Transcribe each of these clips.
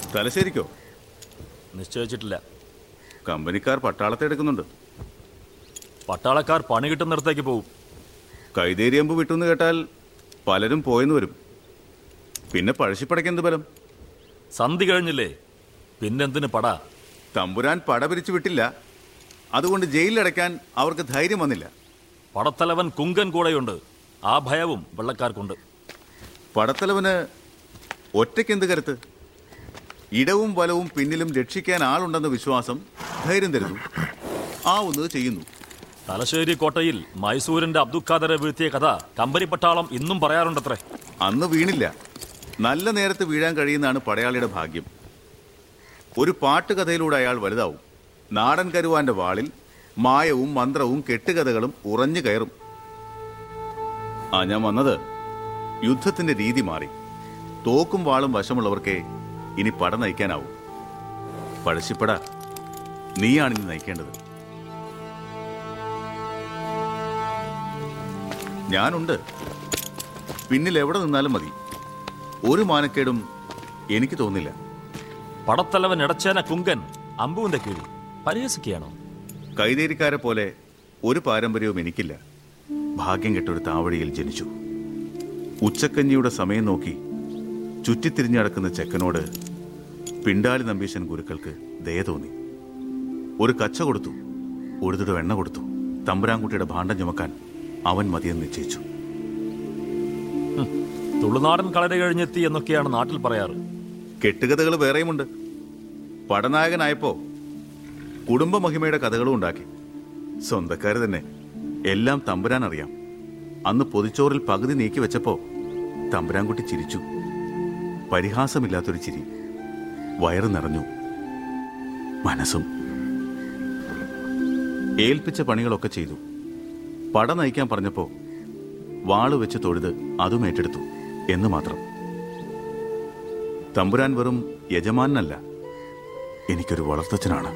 തലശ്ശേരിക്കോ നിശ്ചയിച്ചിട്ടില്ല കമ്പനിക്കാർ പട്ടാളത്തെ എടുക്കുന്നുണ്ട് പട്ടാളക്കാർ പണി കിട്ടുന്നിടത്തേക്ക് പോവും കൈതേരിയമ്പ് വിട്ടുന്ന് കേട്ടാൽ പലരും പോയെന്ന് വരും പിന്നെ പഴശ്ശിപ്പടയ്ക്ക് എന്ത് ബലം സന്ധി കഴിഞ്ഞില്ലേ പിന്നെന്തിന് പട തമ്പുരാൻ പട പിരിച്ചു വിട്ടില്ല അതുകൊണ്ട് ജയിലിലടയ്ക്കാൻ അവർക്ക് ധൈര്യം വന്നില്ല പടത്തലവൻ കുങ്കൻ കൂടെയുണ്ട് ആ ഭയവും വെള്ളക്കാർക്കുണ്ട് പടത്തലവന് ഒറ്റയ്ക്കെന്ത് കരുത്ത് ഇടവും വലവും പിന്നിലും രക്ഷിക്കാൻ ആളുണ്ടെന്ന വിശ്വാസം ധൈര്യം തരുന്നു ആവുന്നത് ചെയ്യുന്നു തലശ്ശേരി കോട്ടയിൽ മൈസൂരിന്റെ അബ്ദുൽ ഖാദറെ വീഴ്ത്തിയ കഥ കമ്പനി പട്ടാളം ഇന്നും പറയാറുണ്ടത്രേ അന്ന് വീണില്ല നല്ല നേരത്ത് വീഴാൻ കഴിയുന്നതാണ് പടയാളിയുടെ ഭാഗ്യം ഒരു പാട്ടുകഥയിലൂടെ അയാൾ വലുതാവും നാടൻ കരുവാന്റെ വാളിൽ മായവും മന്ത്രവും കെട്ടുകഥകളും ഉറഞ്ഞു കയറും ആ ഞാൻ വന്നത് യുദ്ധത്തിന്റെ രീതി മാറി തോക്കും വാളും വശമുള്ളവർക്കേ ഇനി പട നയിക്കാനാവും പഴശ്ശിപ്പട നീയാണിനി നയിക്കേണ്ടത് ഞാനുണ്ട് പിന്നിൽ എവിടെ നിന്നാലും മതി ഒരു മാനക്കേടും എനിക്ക് തോന്നില്ല പടത്തലവൻ ഇടച്ചേന കുങ്കൻ അമ്പുവിന്റെ കീഴിൽ പരിഹസിക്കുകയാണോ കൈതേരിക്കാരെ പോലെ ഒരു പാരമ്പര്യവും എനിക്കില്ല ഭാഗ്യം കെട്ടൊരു താവഴിയിൽ ജനിച്ചു ഉച്ചക്കഞ്ഞിയുടെ സമയം നോക്കി ചുറ്റിത്തിരിഞ്ഞു നടക്കുന്ന ചെക്കനോട് പിണ്ടാലി നമ്പീശൻ ഗുരുക്കൾക്ക് ദയ തോന്നി ഒരു കച്ച കൊടുത്തു ഒരു വെണ്ണ കൊടുത്തു തമ്പുരാൻകുട്ടിയുടെ ഭാണ്ഡം ചുമക്കാൻ അവൻ മതിയെന്ന് നിശ്ചയിച്ചു തുളുനാടൻ കളരി കഴിഞ്ഞെത്തി എന്നൊക്കെയാണ് നാട്ടിൽ പറയാറ് കെട്ടുകഥകൾ വേറെയുമുണ്ട് പടനായകനായപ്പോ കുടുംബമഹിമയുടെ കഥകളും ഉണ്ടാക്കി സ്വന്തക്കാര് തന്നെ എല്ലാം തമ്പുരാൻ അറിയാം അന്ന് പൊതിച്ചോറിൽ പകുതി നീക്കി വെച്ചപ്പോ തമ്പുരാൻകുട്ടി ചിരിച്ചു പരിഹാസമില്ലാത്തൊരു ചിരി വയറ് നിറഞ്ഞു മനസ്സും ഏൽപ്പിച്ച പണികളൊക്കെ ചെയ്തു പട നയിക്കാൻ പറഞ്ഞപ്പോ വാള് വെച്ച് തൊഴുത് അതും ഏറ്റെടുത്തു എന്ന് മാത്രം തമ്പുരാൻ വെറും യജമാനല്ല എനിക്കൊരു വളർത്തച്ഛനാണ്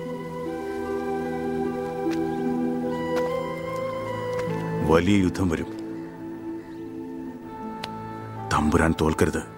വലിയ യുദ്ധം വരും തമ്പുരാൻ തോൽക്കരുത്